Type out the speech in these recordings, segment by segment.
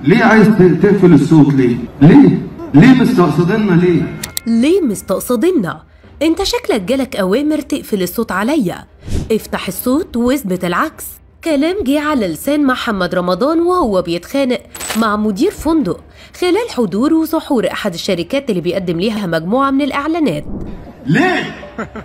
ليه عايز ت- تقفل الصوت ليه؟ ليه؟ ليه مستقصدنا ليه؟ ليه مستقصدنا؟ انت شكلك جالك اوامر تقفل الصوت عليا افتح الصوت واثبت العكس كلام جه على لسان محمد رمضان وهو بيتخانق مع مدير فندق خلال حضور وسحور احد الشركات اللي بيقدم ليها مجموعه من الاعلانات ليه؟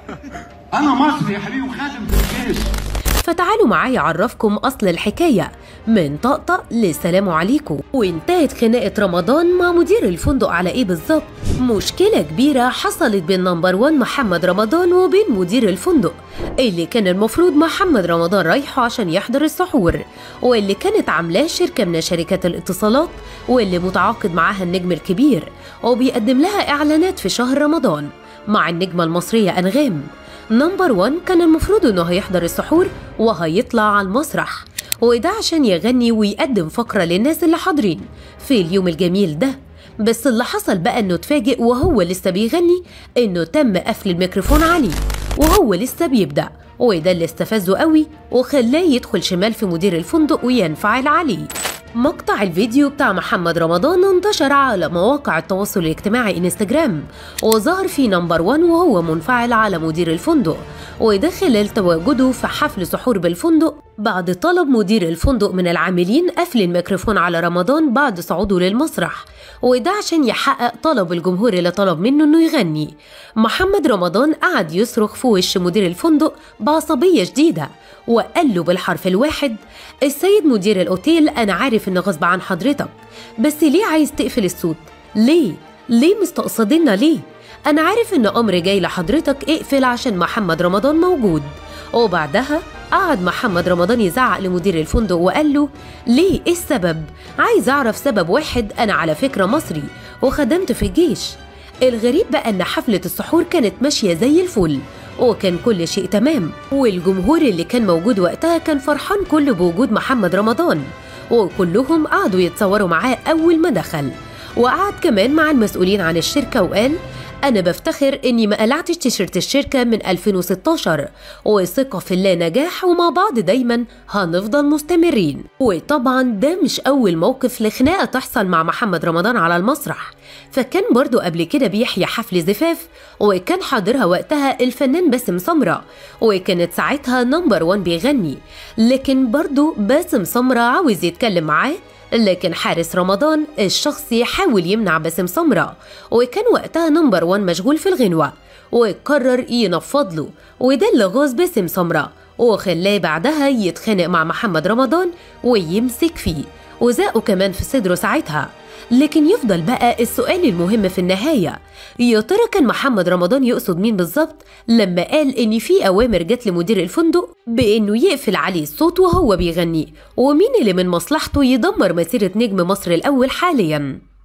أنا مصري يا حبيبي وخادم في الجيش فتعالوا معايا اعرفكم اصل الحكايه من طقطق لسلام عليكم وانتهت خناقه رمضان مع مدير الفندق على ايه بالظبط مشكله كبيره حصلت بين نمبر 1 محمد رمضان وبين مدير الفندق اللي كان المفروض محمد رمضان رايحه عشان يحضر السحور واللي كانت عاملاه شركه من شركات الاتصالات واللي متعاقد معاها النجم الكبير وبيقدم لها اعلانات في شهر رمضان مع النجمه المصريه انغام نمبر 1 كان المفروض انه هيحضر السحور وهيطلع على المسرح وده عشان يغني ويقدم فقرة للناس اللي حاضرين في اليوم الجميل ده بس اللي حصل بقى انه اتفاجئ وهو لسه بيغني انه تم قفل الميكروفون عليه وهو لسه بيبدأ وده اللي استفزه قوي وخلاه يدخل شمال في مدير الفندق وينفعل عليه مقطع الفيديو بتاع محمد رمضان انتشر على مواقع التواصل الاجتماعي انستجرام وظهر فيه نمبر 1 وهو منفعل على مدير الفندق وده خلال تواجده في حفل سحور بالفندق بعد طلب مدير الفندق من العاملين قفل الميكروفون على رمضان بعد صعوده للمسرح وده عشان يحقق طلب الجمهور اللي طلب منه انه يغني محمد رمضان قعد يصرخ في وش مدير الفندق بعصبية شديدة وقال له بالحرف الواحد السيد مدير الأوتيل أنا عارف إن غصب عن حضرتك بس ليه عايز تقفل الصوت؟ ليه؟ ليه مستقصدنا ليه؟ أنا عارف إن أمر جاي لحضرتك اقفل عشان محمد رمضان موجود وبعدها قعد محمد رمضان يزعق لمدير الفندق وقال له ليه ايه السبب عايز اعرف سبب واحد انا على فكره مصري وخدمت في الجيش الغريب بقى ان حفله السحور كانت ماشيه زي الفل وكان كل شيء تمام والجمهور اللي كان موجود وقتها كان فرحان كله بوجود محمد رمضان وكلهم قعدوا يتصوروا معاه اول ما دخل وقعد كمان مع المسؤولين عن الشركه وقال أنا بفتخر إني ما قلعتش تيشيرت الشركة من 2016 وثقة في الله نجاح ومع بعض دايما هنفضل مستمرين وطبعا ده مش أول موقف لخناقة تحصل مع محمد رمضان على المسرح فكان برضو قبل كده بيحيى حفل زفاف وكان حاضرها وقتها الفنان باسم سمرة وكانت ساعتها نمبر وان بيغني لكن برضو باسم سمرة عاوز يتكلم معاه لكن حارس رمضان الشخصي حاول يمنع باسم سمرة وكان وقتها نمبر وان مشغول في الغنوة وقرر ينفض له وده اللي غاظ باسم سمرة وخلاه بعدها يتخانق مع محمد رمضان ويمسك فيه وزاقه كمان في صدره ساعتها لكن يفضل بقى السؤال المهم في النهاية يا ترى كان محمد رمضان يقصد مين بالظبط لما قال إن في أوامر جت لمدير الفندق بإنه يقفل عليه الصوت وهو بيغني ومين اللي من مصلحته يدمر مسيرة نجم مصر الأول حالياً